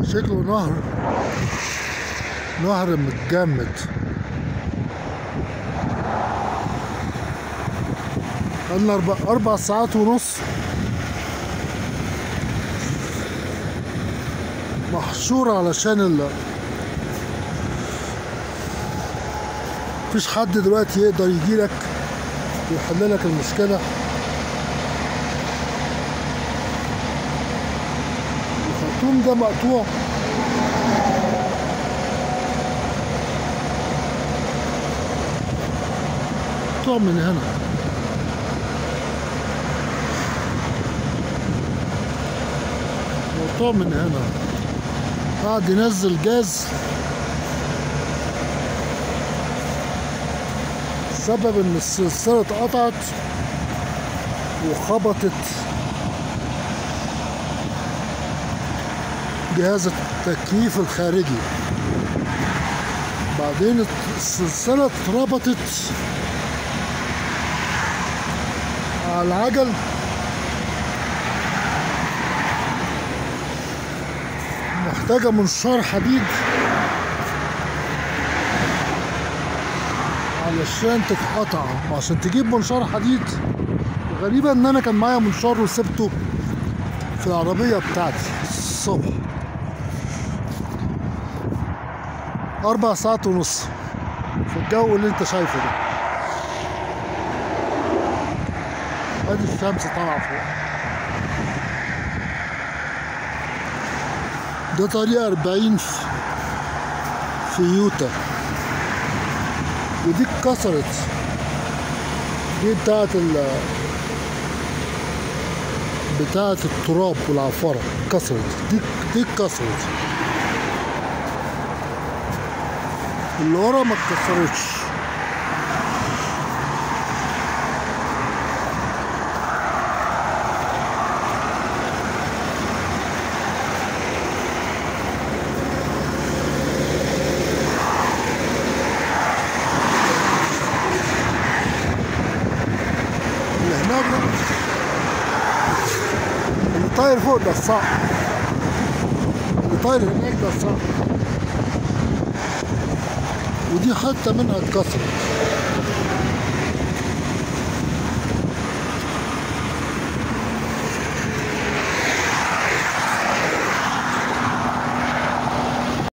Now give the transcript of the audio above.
شكله نهر نهر متجمد قلنا أربع, أربع ساعات ونص محشور علشان ال مفيش حد دلوقتي يقدر يجيلك ويحل لك المشكلة الخرطوم ده مقطوع مقطوع من هنا مقطوع من هنا قاعد ينزل جاز سبب ان السلسلة اتقطعت وخبطت جهاز التكييف الخارجي بعدين السلسلة اتربطت على العجل محتاجة منشار حديد علشان تتقطع عشان تجيب منشار حديد غريبة ان انا كان معايا منشار وسبته في العربية بتاعتي الصبح أربع ساعات ونص في الجو اللي انت شايفه ده ادي الشمس طالعة فوق ده طريق أربعين في, في يوتا ودي اتكسرت دي بتاعت ال بتاعت التراب والعفارة اتكسرت دي دي اتكسرت اللي ورا ما اتكسرتش اللي هناك ده اللي طاير فوق ده الصعب اللي طاير هناك ده الصعب ودي حتة منها اتكسرت